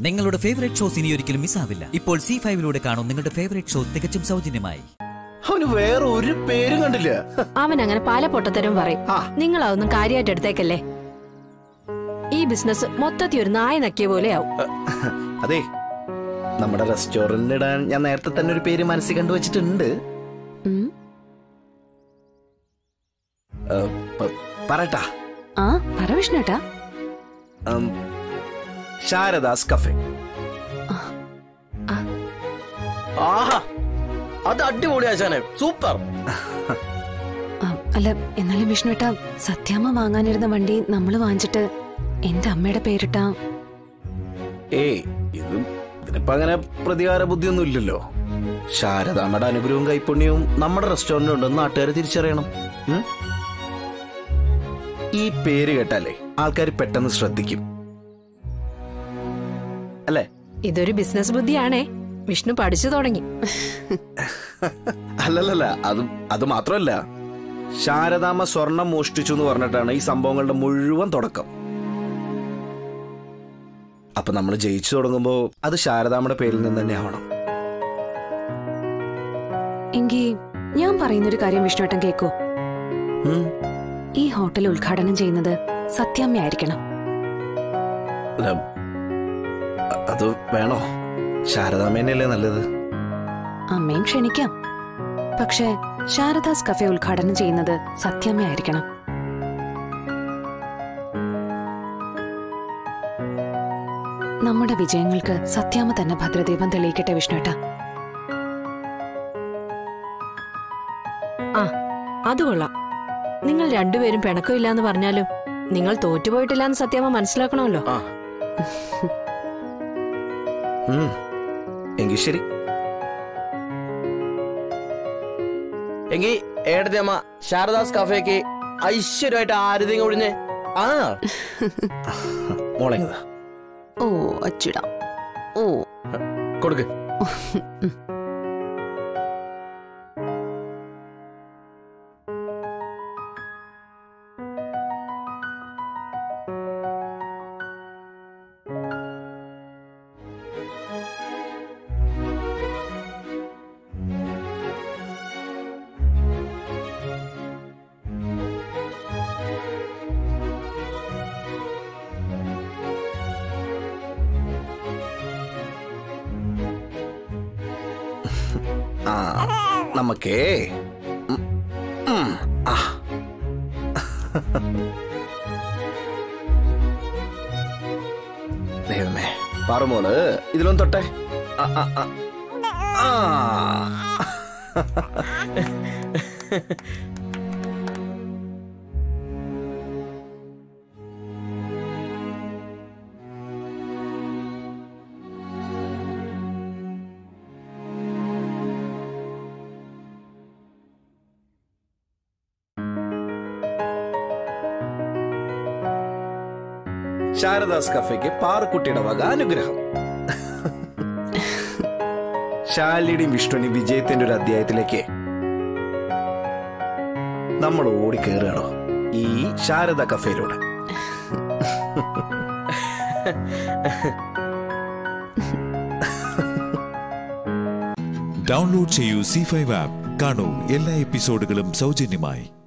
നിങ്ങളുടെ favourite shows ഇനി ഒരിക്കലും മിസ്സാവില്ല ഇപ്പോൾ സി ഫൈവിലൂടെ കാണും നിങ്ങളുടെ ഫേവറേറ്റ് ഷോ തികച്ചും സൗജന്യമായി അവന് വേറെ ഒരു പേരും കണ്ടില്ല അവൻ അങ്ങനെ പല പൊട്ടത്തരും പറയും ആ. നിങ്ങൾ അതൊന്നും കാര്യമായിട്ട് എടുത്തേക്കല്ലേ ഈ ബിസിനസ് മൊത്തത്തിൽ ഒരു നായ നക്കിയ പോലെയാവും അതെ നമ്മുടെ റെസ്റ്റോറന്റിന് ഇടാൻ ഞാൻ നേരത്തെ തന്നെ ഒരു പേര് മനസ്സിൽ കണ്ടുവച്ചിട്ടുണ്ട് ഉം. ഏ, പ- പറയട്ടാ ആ പറ വിഷ്ണുട്ടാ ഉം, ശാരദാസ് കഫേ ആഹാ അത് അടിപൊളി ആശാനെ സൂപ്പർ അല്ല എന്നാലും വിഷ്ണുട്ടാ സത്യാമ്മ വാങ്ങാനിരുന്ന വണ്ടി നമ്മൾ വാങ്ങിച്ചിട്ട് എന്റെ അമ്മയുടെ പേരിട്ടാ ഏയ് ഇത് ഇതിനിപ്പോ അങ്ങനെ പ്രതികാര ബുദ്ധിയൊന്നും ഇല്ലല്ലോ ശാരദാമ്മയുടെ അനുഗ്രഹവും കൈപ്പുണ്യവും നമ്മുടെ റെസ്റ്റോറന്റിൽ ഉണ്ടെന്ന് നാട്ടുകാർ തിരിച്ചറിയണം ഉം? ഈ പേര് കേട്ടാലേ ആൾക്കാർ പെട്ടെന്ന് ശ്രദ്ധിക്കും അല്ലേ ഇതൊരു ബിസിനസ് ബുദ്ധിയാണേ വിഷ്ണു പഠിച്ചു തുടങ്ങി അല്ലല്ലല്ല അത് അത് മാത്രമല്ല ശാരദാമ്മ സ്വർണം മോഷ്ടിച്ചു എന്ന് പറഞ്ഞിട്ടാണ് ഈ സംഭവങ്ങളുടെ മുഴുവൻ തുടക്കം അപ്പൊ നമ്മൾ ജയിച്ചു തുടങ്ങുമ്പോ അത് ശാരദാമ്മയുടെ പേരിൽ നിന്ന് തന്നെ ആവണം എങ്കി ഞാൻ പറയുന്നൊരു കാര്യം വിഷ്ണുട്ടൻ കേക്കോ ഉം. ഈ ഹോട്ടൽ ഉദ്ഘാടനം ചെയ്യുന്നത് സത്യാമ്മയായിരിക്കണം അല്ല, അ- അത് വേണോ ശാരദാമ്മേനല്ലേ നല്ലത് അമ്മയും ക്ഷണിക്കാം പക്ഷേ ശാരദാസ് കഫേ ഉദ്ഘാടനം ചെയ്യുന്നത് സത്യാമ്മയായിരിക്കണം നമ്മുടെ വിജയങ്ങൾക്ക് സത്യാമ്മ തന്നെ ഭദ്രദീപം തെളിയിക്കട്ടെ വിഷ്ണുട്ട ആ അത് കൊള്ളാം നിങ്ങൾ രണ്ടുപേരും പിണക്കമില്ല എന്ന് പറഞ്ഞാലും നിങ്ങൾ തോറ്റുപോയിട്ടില്ല എന്ന് സത്യാമ്മ മനസ്സിലാക്കണമല്ലോ ആ ഉം. എങ്കിൽ ശരി എങ്കി ഏടത്തെ അമ്മ ശാരദാസ് കഫേക്ക് ഐശ്വര്യമായിട്ട് ആരതിങ് ഒഴിഞ്ഞ് ആ മോളെ ഇങ്ങതാ. ഓ അച്ചിടാം ഓ കൊടുക്ക് ആ നമുക്കേ ഉം, ഉം, ആ. ദൈവമേ പാറുമോള് ഇതിലൊന്നും തൊട്ടെ ആ, ആ, ആ. ആ. ശാരദാസ് കഫേക്ക് പാറക്കുട്ടിയുടെ വക അനുഗ്രഹം ശാലിയുടെയും വിഷ്ണുവിന്റെയും വിജയത്തിന്റെ ഒരു അധ്യായത്തിലേക്ക് നമ്മൾ ഓടി കയറുകയാണോ ഈ ശാരദ കഫേയിലൂടെ ഡൗൺലോഡ് ചെയ്യൂ സി ഫൈവ് ആപ്പ് കാണൂ എല്ലാ എപ്പിസോഡുകളും സൗജന്യമായി